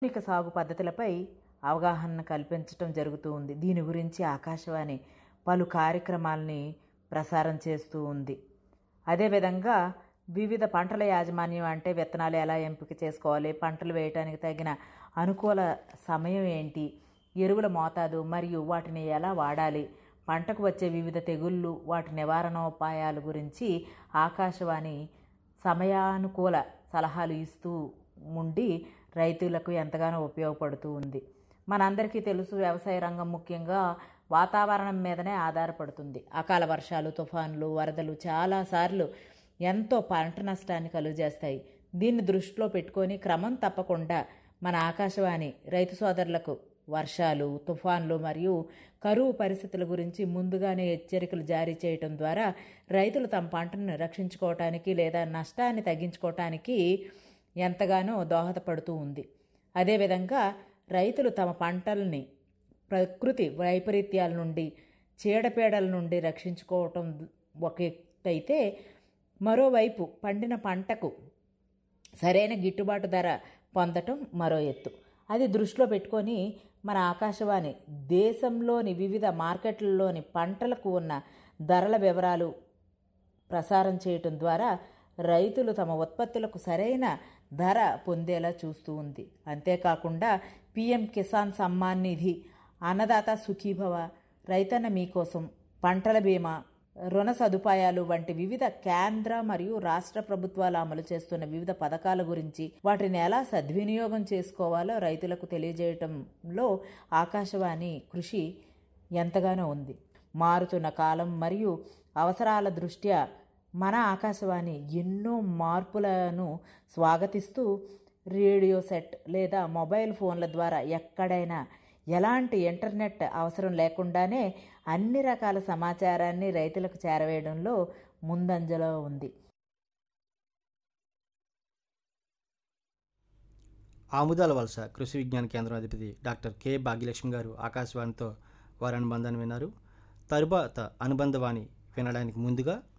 ఆధునిక సాగు పద్ధతులపై అవగాహన కల్పించటం జరుగుతూ ఉంది దీని గురించి ఆకాశవాణి పలు కార్యక్రమాలని ప్రసారం చేస్తూ ఉంది అదేవిధంగా వివిధ పంటల యాజమాన్యం అంటే విత్తనాలు ఎలా ఎంపిక చేసుకోవాలి పంటలు వేయటానికి తగిన అనుకూల సమయం ఏంటి ఎరువుల మోతాదు మరియు వాటిని ఎలా వాడాలి పంటకు వచ్చే వివిధ తెగుళ్ళు వాటి నివారణోపాయాల గురించి ఆకాశవాణి సమయానుకూల సలహాలు ఇస్తూ ఉండి రైతులకు ఎంతగానో ఉపయోగపడుతూ ఉంది మనందరికీ తెలుసు వ్యవసాయ రంగం ముఖ్యంగా వాతావరణం మీదనే ఆధారపడుతుంది అకాల వర్షాలు తుఫాన్లు వరదలు చాలాసార్లు ఎంతో పంట నష్టాన్ని కలుగజేస్తాయి దీన్ని దృష్టిలో పెట్టుకొని క్రమం తప్పకుండా మన ఆకాశవాణి రైతు సోదరులకు వర్షాలు తుఫాన్లు మరియు కరువు పరిస్థితుల గురించి ముందుగానే హెచ్చరికలు జారీ చేయటం ద్వారా రైతులు తమ పంటను రక్షించుకోవటానికి లేదా నష్టాన్ని తగ్గించుకోవటానికి ఎంతగానో దోహదపడుతూ ఉంది అదేవిధంగా రైతులు తమ పంటల్ని ప్రకృతి వైపరీత్యాల నుండి చీడపీడల నుండి రక్షించుకోవటం ఒక ఎత్తైతే మరోవైపు పండిన పంటకు సరైన గిట్టుబాటు ధర పొందటం మరో ఎత్తు అది దృష్టిలో పెట్టుకొని మన ఆకాశవాణి దేశంలోని వివిధ మార్కెట్లలోని పంటలకు ఉన్న ధరల వివరాలు ప్రసారం చేయటం ద్వారా రైతులు తమ ఉత్పత్తులకు సరైన ధర పొందేలా చూస్తూ ఉంది అంతేకాకుండా పిఎం కిసాన్ సమ్మాన్ నిధి అన్నదాత సుఖీభవ రైతన్న మీకోసం పంటల బీమా రుణ సదుపాయాలు వంటి వివిధ కేంద్ర మరియు రాష్ట్ర ప్రభుత్వాలు అమలు చేస్తున్న వివిధ పథకాల గురించి వాటిని ఎలా సద్వినియోగం చేసుకోవాలో రైతులకు తెలియజేయటంలో ఆకాశవాణి కృషి ఎంతగానో ఉంది మారుతున్న కాలం మరియు అవసరాల దృష్ట్యా మన ఆకాశవాణి ఎన్నో మార్పులను స్వాగతిస్తూ రేడియో సెట్ లేదా మొబైల్ ఫోన్ల ద్వారా ఎక్కడైనా ఎలాంటి ఇంటర్నెట్ అవసరం లేకుండానే అన్ని రకాల సమాచారాన్ని రైతులకు చేరవేయడంలో ముందంజలో ఉంది ఆముదాల వలస కృషి విజ్ఞాన కేంద్రం అధిపతి డాక్టర్ కె భాగ్యలక్ష్మి గారు ఆకాశవాణితో వారి అనుబంధాన్ని విన్నారు తరువాత అనుబంధవాణి వినడానికి ముందుగా